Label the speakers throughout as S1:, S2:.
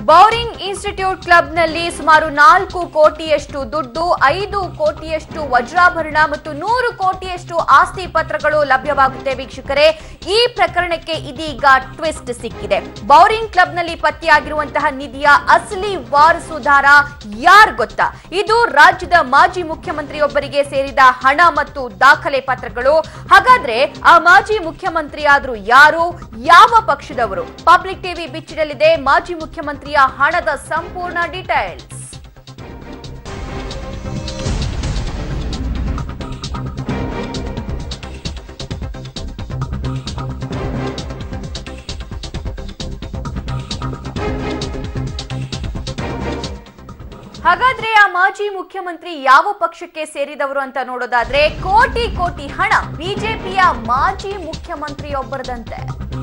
S1: Bowring institute ಕ್ಲಬ್ನಲ್ಲಿ ಸುಮಾರು ನಾಲ್ಕು ಕೋಟಿಯಷ್ಟು ದುಡ್ಡು ಐದು ಕೋಟಿಯಷ್ಟು ವಜ್ರಾಭರಣ ಮತ್ತು ನೂರು ಕೋಟಿಯಷ್ಟು ಆಸ್ತಿ ಪತ್ರಗಳು ಲಭ್ಯವಾಗುತ್ತೆ ವೀಕ್ಷಕರೇ ಈ ಪ್ರಕರಣಕ್ಕೆ ಇದೀಗ ಟ್ವಿಸ್ಟ್ ಸಿಕ್ಕಿದೆ ಬೌರಿಂಗ್ ಕ್ಲಬ್ನಲ್ಲಿ ಪತ್ತೆಯಾಗಿರುವಂತಹ ನಿಧಿಯ ಅಸಲಿ ವಾರಸುದಾರ ಯಾರ್ ಗೊತ್ತಾ ಇದು ರಾಜ್ಯದ ಮಾಜಿ ಮುಖ್ಯಮಂತ್ರಿಯೊಬ್ಬರಿಗೆ ಸೇರಿದ ಹಣ ಮತ್ತು ದಾಖಲೆ ಪತ್ರಗಳು ಹಾಗಾದ್ರೆ ಆ ಮಾಜಿ ಮುಖ್ಯಮಂತ್ರಿ ಆದ್ರೂ ಯಾರು ಯಾವ ಪಕ್ಷದವರು ಪಬ್ಲಿಕ್ ಟಿವಿ ಬಿಚ್ಚಿಡಲಿದೆ ಮಾಜಿ ಮುಖ್ಯಮಂತ್ರಿಯ ಹಣದ ಸಂಪೂರ್ಣ ಡೀಟೇಲ್ಸ್ ಹಾಗಾದ್ರೆ ಆ ಮಾಜಿ ಮುಖ್ಯಮಂತ್ರಿ ಯಾವ ಪಕ್ಷಕ್ಕೆ ಸೇರಿದವರು ಅಂತ ನೋಡೋದಾದ್ರೆ ಕೋಟಿ ಕೋಟಿ ಹಣ ಬಿಜೆಪಿಯ ಮಾಜಿ ಮುಖ್ಯಮಂತ್ರಿಯೊಬ್ಬರದಂತೆ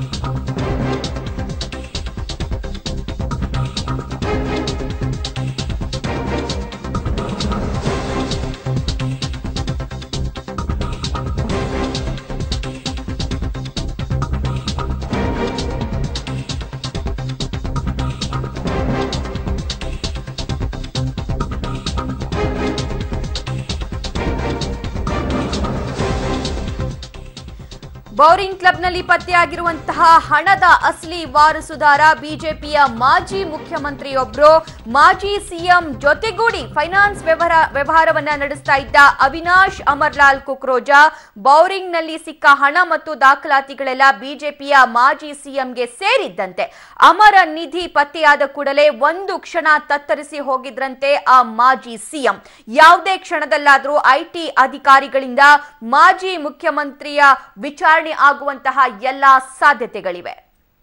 S1: ಬೌರಿಂಗ್ ಕ್ಲಬ್ನಲ್ಲಿ ಪತ್ತೆಯಾಗಿರುವಂತಹ ಹಣದ ಅಸಲಿ ವಾರಸುದಾರ ಬಿಜೆಪಿಯ ಮಾಜಿ ಮುಖ್ಯಮಂತ್ರಿಯೊಬ್ರು ಮಾಜಿ ಸಿಎಂ ಜೊತೆಗೂಡಿ ಫೈನಾನ್ಸ್ ವ್ಯವಹಾರ ವ್ಯವಹಾರವನ್ನ ನಡೆಸ್ತಾ ಇದ್ದ ಅವಿನಾಶ್ ಅಮರ್ಲಾಲ್ ಕುಕ್ರೋಜಾ ಬೌರಿಂಗ್ನಲ್ಲಿ ಸಿಕ್ಕ ಹಣ ಮತ್ತು ದಾಖಲಾತಿಗಳೆಲ್ಲ ಬಿಜೆಪಿಯ ಮಾಜಿ ಸಿಎಂಗೆ ಸೇರಿದ್ದಂತೆ ಅಮರ ನಿಧಿ ಪತ್ತೆಯಾದ ಕೂಡಲೇ ಒಂದು ಕ್ಷಣ ತತ್ತರಿಸಿ ಹೋಗಿದ್ರಂತೆ ಆ ಮಾಜಿ ಸಿಎಂ ಯಾವುದೇ ಕ್ಷಣದಲ್ಲಾದರೂ ಐಟಿ ಅಧಿಕಾರಿಗಳಿಂದ ಮಾಜಿ ಮುಖ್ಯಮಂತ್ರಿಯ ವಿಚಾರಣೆ ಆಗುವಂತಹ ಎಲ್ಲಾ ಸಾಧ್ಯತೆಗಳಿವೆ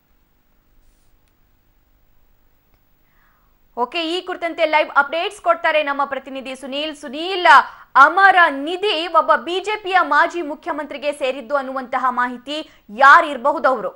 S1: ಓಕೆ ಈ ಕುರಿತಂತೆ ಲೈವ್ ಅಪ್ಡೇಟ್ಸ್ ಕೊಡ್ತಾರೆ ನಮ್ಮ ಪ್ರತಿನಿಧಿ ಸುನೀಲ್ ಸುನೀಲ್ ಅಮರ ನಿಧಿ ಒಬ್ಬ ಬಿಜೆಪಿಯ ಮಾಜಿ ಮುಖ್ಯಮಂತ್ರಿಗೆ ಸೇರಿದ್ದು ಅನ್ನುವಂತಹ ಮಾಹಿತಿ ಯಾರಿರಬಹುದು ಅವರು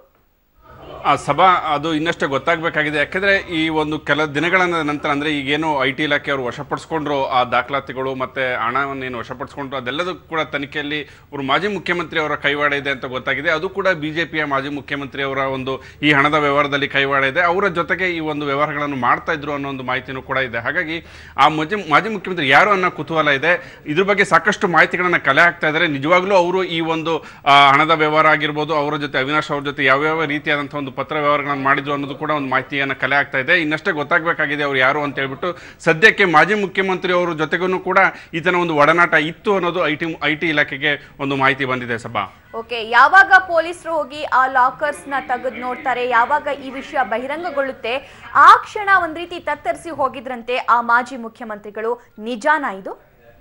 S2: ಆ ಸಭಾ ಅದು ಇನ್ನಷ್ಟೇ ಗೊತ್ತಾಗಬೇಕಾಗಿದೆ ಯಾಕೆಂದ್ರೆ ಈ ಒಂದು ಕೆಲ ದಿನಗಳ ನಂತರ ಅಂದ್ರೆ ಈಗೇನು ಐ ಟಿ ಇಲಾಖೆ ಅವರು ವಶಪಡಿಸ್ಕೊಂಡ್ರು ಆ ದಾಖಲಾತಿಗಳು ಮತ್ತೆ ಹಣವನ್ನು ಏನು ವಶಪಡಿಸ್ಕೊಂಡ್ರು ಅದೆಲ್ಲದೂ ಕೂಡ ತನಿಖೆಯಲ್ಲಿ ಅವರು ಮಾಜಿ ಮುಖ್ಯಮಂತ್ರಿ ಅವರ ಕೈವಾಡ ಇದೆ ಅಂತ ಗೊತ್ತಾಗಿದೆ ಅದು ಕೂಡ ಬಿಜೆಪಿಯ ಮಾಜಿ ಮುಖ್ಯಮಂತ್ರಿ ಅವರ ಒಂದು ಈ ಹಣದ ವ್ಯವಹಾರದಲ್ಲಿ ಕೈವಾಡ ಇದೆ ಅವರ ಜೊತೆಗೆ ಈ ಒಂದು ವ್ಯವಹಾರಗಳನ್ನು ಮಾಡ್ತಾ ಇದ್ರು ಅನ್ನೋ ಒಂದು ಮಾಹಿತಿನೂ ಕೂಡ ಇದೆ ಹಾಗಾಗಿ ಆ ಮಾಜಿ ಮಾಜಿ ಮುಖ್ಯಮಂತ್ರಿ ಯಾರು ಅನ್ನೋ ಕುತೂಹಲ ಇದೆ ಇದ್ರ ಬಗ್ಗೆ ಸಾಕಷ್ಟು ಮಾಹಿತಿಗಳನ್ನ ಕಲೆ ಹಾಕ್ತಾ ಇದ್ದಾರೆ ನಿಜವಾಗ್ಲೂ ಅವರು ಈ ಒಂದು ಆ, ಹಣದ ವ್ಯವಹಾರ ಆಗಿರ್ಬೋದು ಅವರ ಜೊತೆ ಅವಿನಾಶ್ ಅವ್ರ ಜೊತೆ ಯಾವ್ಯಾವ ರೀತಿಯಾದಂತಹ ಒಂದು ಪತ್ರ ವ್ಯವಹಾರಗಳನ್ನು ಮಾಡಿದ್ರು ಅನ್ನೋದು ಕೂಡ ಒಂದು ಮಾಹಿತಿಯನ್ನು ಕಲೆ ಆಗ್ತಾ ಇದೆ ಇನ್ನಷ್ಟೇ ಗೊತ್ತಾಗಬೇಕಾಗಿದೆ ಅವ್ರು ಯಾರು ಅಂತ ಹೇಳ್ಬಿಟ್ಟು ಸದ್ಯಕ್ಕೆ ಮಾಜಿ ಮುಖ್ಯಮಂತ್ರಿ ಅವರ ಜೊತೆಗೂ ಕೂಡ ಈತನ ಒಂದು ಒಡನಾಟ ಇತ್ತು ಅನ್ನೋದು ಐ ಟಿ ಐ ಟಿ ಇಲಾಖೆಗೆ ಒಂದು ಮಾಹಿತಿ ಬಂದಿದೆ ಸಭಾ
S1: ಓಕೆ ಯಾವಾಗ ಪೊಲೀಸರು ಹೋಗಿ ಆ ಲಾಕರ್ಸ್ ನ ತೆಗೆದು ನೋಡ್ತಾರೆ ಯಾವಾಗ ಈ ವಿಷಯ ಬಹಿರಂಗಗೊಳ್ಳುತ್ತೆ ಆ ಕ್ಷಣ ಒಂದ್ ರೀತಿ ತತ್ತರಿಸಿ ಹೋಗಿದ್ರಂತೆ ಆ ಮಾಜಿ ಮುಖ್ಯಮಂತ್ರಿಗಳು ನಿಜಾನಾ ಇದು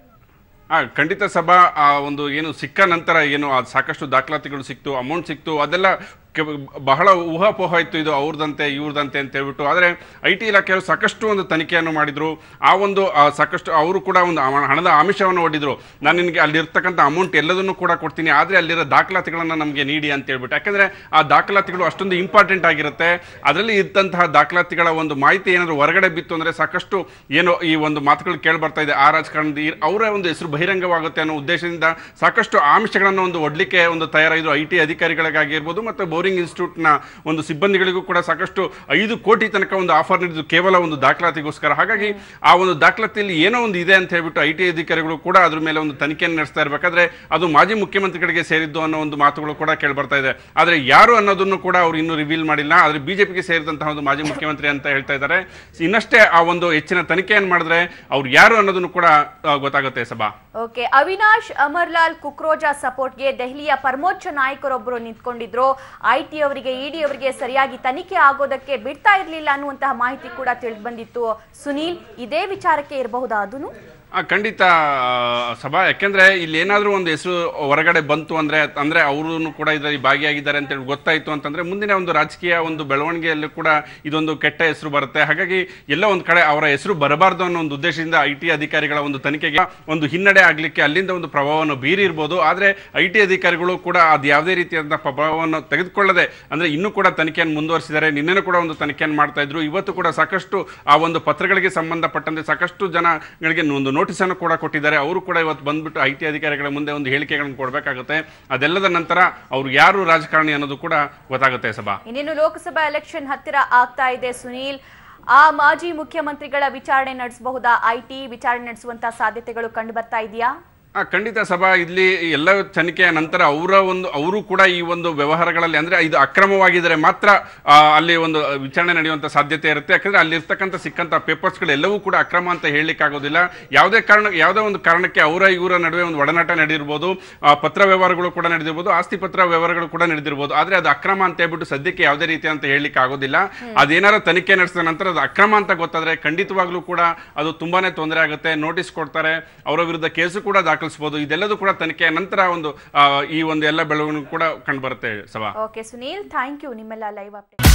S2: ಆ ಖಂಡಿತ ಸಭಾ ಆ ಒಂದು ಏನು ಸಿಕ್ಕ ನಂತರ ಏನು ಆ ಸಾಕಷ್ಟು ದಾಖಲಾತಿಗಳು ಸಿಕ್ತು ಅಮೌಂಟ್ ಸಿಕ್ತು ಅದೆಲ್ಲ ಕೆ- ಬಹಳ ಊಹಾಪೋಹ ಇತ್ತು ಇದು ಅವ್ರದಂತೆ ಇವ್ರದಂತೆ ಅಂತ ಹೇಳ್ಬಿಟ್ಟು ಆದರೆ ಐ ಟಿ ಇಲಾಖೆಯವರು ಸಾಕಷ್ಟು ಒಂದು ತನಿಖೆಯನ್ನು ಮಾಡಿದ್ರು ಆ ಒಂದು ಆ ಸಾಕಷ್ಟು ಅವರು ಕೂಡ ಒಂದು ಅಮ- ಹಣದ ಆಮಿಷವನ್ನು ಒಡ್ಡಿದ್ರು ನಾನು ನಿನಗೆ ಅಲ್ಲಿರ್ತಕ್ಕಂಥ ಅಮೌಂಟ್ ಎಲ್ಲದನ್ನು ಕೂಡ ಕೊಡ್ತೀನಿ ಆದರೆ ಅಲ್ಲಿರೋ ದಾಖಲಾತಿಗಳನ್ನು ನಮಗೆ ನೀಡಿ ಅಂತ ಹೇಳ್ಬಿಟ್ಟು ಯಾಕಂದ್ರೆ ಆ ದಾಖಲಾತಿಗಳು ಅಷ್ಟೊಂದು ಇಂಪಾರ್ಟೆಂಟ್ ಆಗಿರುತ್ತೆ ಅದರಲ್ಲಿ ಇದ್ದಂತಹ ದಾಖಲಾತಿಗಳ ಒಂದು ಮಾಹಿತಿ ಏನಾದರೂ ಹೊರಗಡೆ ಬಿತ್ತು ಅಂದರೆ ಸಾಕಷ್ಟು ಏನೋ ಈ ಒಂದು ಮಾತುಗಳು ಕೇಳಿ ಬರ್ತಾ ಇದೆ ಆ ರಾಜಕಾರಣದ ಈ- ಅವರ ಒಂದು ಹೆಸರು ಬಹಿರಂಗವಾಗುತ್ತೆ ಅನ್ನೋ ಉದ್ದೇಶದಿಂದ ಸಾಕಷ್ಟು ಆಮಿಷಗಳನ್ನು ಒಂದು ಒಡ್ಲಿಕ್ಕೆ ಒಂದು ತಯಾರಾಗಿದ್ರು ಐ ಟಿ ಅಧಿಕಾರಿಗಳಿಗಾಗಿರ್ಬೋದು ಮತ್ತು ಬೌರಿಂಗ್ ಇನ್ಸ್ಟಿಟ್ಯೂಟ್ನ ಒಂದು ಸಿಬ್ಬಂದಿಗಳಿಗೂ ಕೂಡ ಸಾಕಷ್ಟು ಐದು ಕೋಟಿ ತನಕ ಒಂದು ಆಫರ್ ನೀಡಿದ್ರು ಕೇವಲ ಒಂದು ದಾಖಲಾತಿಗೋಸ್ಕರ ಹಾಗಾಗಿ ಆ ಒಂದು ದಾಖಲಾತಿಯಲ್ಲಿ ಏನೋ ಒಂದು ಇದೆ ಅಂತ ಹೇಳ್ಬಿಟ್ಟು ಐ ಟಿ ಅಧಿಕಾರಿಗಳು ಕೂಡ ಅದ್ರ ಮೇಲೆ ಒಂದು ತನಿಖೆಯನ್ನು ನಡೆಸ್ತಾ ಇರಬೇಕಾದ್ರೆ ಅದು ಮಾಜಿ ಮುಖ್ಯಮಂತ್ರಿಗಳಿಗೆ ಸೇರಿದ್ದು ಅನ್ನೋ ಒಂದು ಮಾತುಗಳು ಕೂಡ ಕೇಳಿ ಬರ್ತಾ ಇದೆ ಆದರೆ ಯಾರು ಅನ್ನೋದನ್ನು ಕೂಡ ಅವರು ಇನ್ನೂ ರಿವೀಲ್ ಮಾಡಿಲ್ಲ ಆದರೆ ಬಿಜೆಪಿಗೆ ಸೇರಿದಂತಹ ಒಂದು ಮಾಜಿ ಮುಖ್ಯಮಂತ್ರಿ ಅಂತ ಹೇಳ್ತಾ ಇದ್ದಾರೆ ಇನ್ನಷ್ಟೇ ಆ ಒಂದು ಹೆಚ್ಚಿನ ತನಿಖೆಯನ್ನು ಮಾಡಿದ್ರೆ ಅವ್ರು ಯಾರು ಅನ್ನೋದನ್ನು ಕೂಡ ಆ, ಗೊತ್ತಾಗುತ್ತೆ ಸಭಾ
S1: ಓಕೆ ಅವಿನಾಶ್ ಅಮರ್ಲಾಲ್ ಕುಕ್ರೋಜಾ ಸಪೋರ್ಟ್ಗೆ ದೆಹಲಿಯ ಪರಮೋಚ್ಚ ನಾಯಕರೊಬ್ಬರು ನಿಂತ್ಕೊಂಡಿದ್ರು ಐಟಿ ಅವರಿಗೆ ಇಡಿ ಅವರಿಗೆ ಸರಿಯಾಗಿ ತನಿಖೆ ಆಗೋದಕ್ಕೆ ಬಿಡ್ತಾ ಇರಲಿಲ್ಲ ಅನ್ನುವಂತಹ ಮಾಹಿತಿ ಕೂಡ ತಿಳಿದು ಬಂದಿತ್ತು ಸುನೀಲ್ ಇದೇ ವಿಚಾರಕ್ಕೆ ಇರಬಹುದಾ ಅದನ್ನು
S2: ಆ, ಖಂಡಿತ ಆ, ಸಭಾ ಯಾಕೆಂದ್ರೆ ಇಲ್ಲಿ ಏನಾದರೂ ಒಂದು ಹೆಸರು ಹೊರಗಡೆ ಬಂತು ಅಂದ್ರೆ ಅಂದ್ರೆ ಅವರು ಕೂಡ ಇದರಲ್ಲಿ ಭಾಗಿಯಾಗಿದ್ದಾರೆ ಅಂತ ಹೇಳಿ ಗೊತ್ತಾಯ್ತು ಅಂತಂದ್ರೆ ಮುಂದಿನ ಒಂದು ರಾಜಕೀಯ ಒಂದು ಬೆಳವಣಿಗೆಯಲ್ಲಿ ಕೂಡ ಇದೊಂದು ಕೆಟ್ಟ ಹೆಸರು ಬರುತ್ತೆ ಹಾಗಾಗಿ ಎಲ್ಲ ಒಂದು ಕಡೆ ಅವರ ಹೆಸರು ಬರಬಾರ್ದು ಅನ್ನೋ ಒಂದು ಉದ್ದೇಶದಿಂದ ಐ ಟಿ ಅಧಿಕಾರಿಗಳ ಒಂದು ತನಿಖೆಗೆ ಒಂದು ಹಿನ್ನಡೆ ಆಗ್ಲಿಕ್ಕೆ ಅಲ್ಲಿಂದ ಒಂದು ಪ್ರಭಾವವನ್ನು ಬೀರಿರ್ಬೋದು ಆದ್ರೆ ಐ ಟಿ ಅಧಿಕಾರಿಗಳು ಕೂಡ ಅದು ಯಾವುದೇ ರೀತಿಯಾದ ಪ್ರಭಾವವನ್ನು ತೆಗೆದುಕೊಳ್ಳದೆ ಅಂದ್ರೆ ಇನ್ನೂ ಕೂಡ ತನಿಖೆಯನ್ನು ಮುಂದುವರಿಸಿದ್ದಾರೆ ನಿನ್ನೆನೂ ಕೂಡ ಒಂದು ತನಿಖೆಯನ್ನು ಮಾಡ್ತಾ ಇದ್ರು ಇವತ್ತು ಕೂಡ ಸಾಕಷ್ಟು ಆ ಒಂದು ಪತ್ರಗಳಿಗೆ ಸಂಬಂಧಪಟ್ಟಂತೆ ಸಾಕಷ್ಟು ಜನಗಳಿಗೆ ಒಂದು ನೋಟಿಸ್ ಅನ್ನು ಕೂಡ ಕೊಟ್ಟಿದ್ದಾರೆ ಅವರು ಕೂಡ ಇವತ್ತು ಬಂದ್ಬಿಟ್ಟು ಐ ಟಿ ಅಧಿಕಾರಿಗಳ ಮುಂದೆ ಒಂದು ಹೇಳಿಕೆಗಳನ್ನು ಕೊಡಬೇಕಾಗುತ್ತೆ ಅದೆಲ್ಲದ ನಂತರ ಅವ್ರು ಯಾರು ರಾಜಕಾರಣಿ ಅನ್ನೋದು ಕೂಡ ಗೊತ್ತಾಗುತ್ತೆ ಸಭಾ
S1: ಇನ್ನೇನು ಲೋಕಸಭಾ ಎಲೆಕ್ಷನ್ ಹತ್ತಿರ ಆಗ್ತಾ ಇದೆ ಸುನೀಲ್ ಆ ಮಾಜಿ ಮುಖ್ಯಮಂತ್ರಿಗಳ ವಿಚಾರಣೆ ನಡೆಸಬಹುದಾ ಐಟಿ ವಿಚಾರಣೆ ನಡೆಸುವಂತ ಸಾಧ್ಯತೆಗಳು ಕಂಡು ಬರ್ತಾ ಇದೆಯಾ
S2: ಆ, ಖಂಡಿತ ಸಭಾ ಇಲ್ಲಿ ಎಲ್ಲ ತನಿಖೆಯ ನಂತರ ಅವರ ಒಂದು ಅವರು ಕೂಡ ಈ ಒಂದು ವ್ಯವಹಾರಗಳಲ್ಲಿ ಅಂದ್ರೆ ಇದು ಅಕ್ರಮವಾಗಿದ್ದರೆ ಮಾತ್ರ ಆ, ಅಲ್ಲಿ ಒಂದು ವಿಚಾರಣೆ ನಡೆಯುವಂತ ಸಾಧ್ಯತೆ ಇರುತ್ತೆ ಯಾಕಂದ್ರೆ ಅಲ್ಲಿ ಇರ್ತಕ್ಕಂಥ ಸಿಕ್ಕಂತ ಪೇಪರ್ಸ್ಗಳು ಎಲ್ಲವೂ ಕೂಡ ಅಕ್ರಮ ಅಂತ ಹೇಳಲಿಕ್ಕೆ ಆಗೋದಿಲ್ಲ ಯಾವುದೇ ಕಾರಣ ಯಾವುದೇ ಒಂದು ಕಾರಣಕ್ಕೆ ಅವರ ಇವರ ನಡುವೆ ಒಂದು ಒಡನಾಟ ನಡೆದಿರ್ಬೋದು ಆ, ಪತ್ರ ವ್ಯವಹಾರಗಳು ಕೂಡ ನಡೆದಿರ್ಬೋದು ಆಸ್ತಿ ಪತ್ರ ವ್ಯವಹಾರಗಳು ಕೂಡ ನಡೆದಿರ್ಬೋದು ಆದ್ರೆ ಅದು ಅಕ್ರಮ ಅಂತ ಹೇಳ್ಬಿಟ್ಟು ಸದ್ಯಕ್ಕೆ ಯಾವುದೇ ರೀತಿ ಅಂತ ಹೇಳಲಿಕ್ಕೆ ಆಗೋದಿಲ್ಲ ಅದೇನಾರು ತನಿಖೆ ನಡೆಸಿದ ನಂತರ ಅದು ಅಕ್ರಮ ಅಂತ ಗೊತ್ತಾದ್ರೆ ಖಂಡಿತವಾಗ್ಲೂ ಕೂಡ ಅದು ತುಂಬಾನೇ ತೊಂದರೆ ಆಗುತ್ತೆ ನೋಟಿಸ್ ಕೊಡ್ತಾರೆ ಅವರ ವಿರುದ್ಧ ಕೇಸು ಕೂಡ ದಾಖಲಿಸಬಹುದು ಇದೆಲ್ಲದೂ ಕೂಡ ತನಿಖೆಯ ನಂತರ ಒಂದು ಆ, ಈ ಒಂದು ಎಲ್ಲ ಬೆಳವಣಿಗೆ ಕೂಡ ಕಂಡು ಬರುತ್ತೆ ಸಭಾ
S1: ಓಕೆ ಸುನೀಲ್ ಥ್ಯಾಂಕ್ ಯು ನಿಮ್ಮೆಲ್ಲ ಲೈವ್ ಅಪ್ಡೇಟ್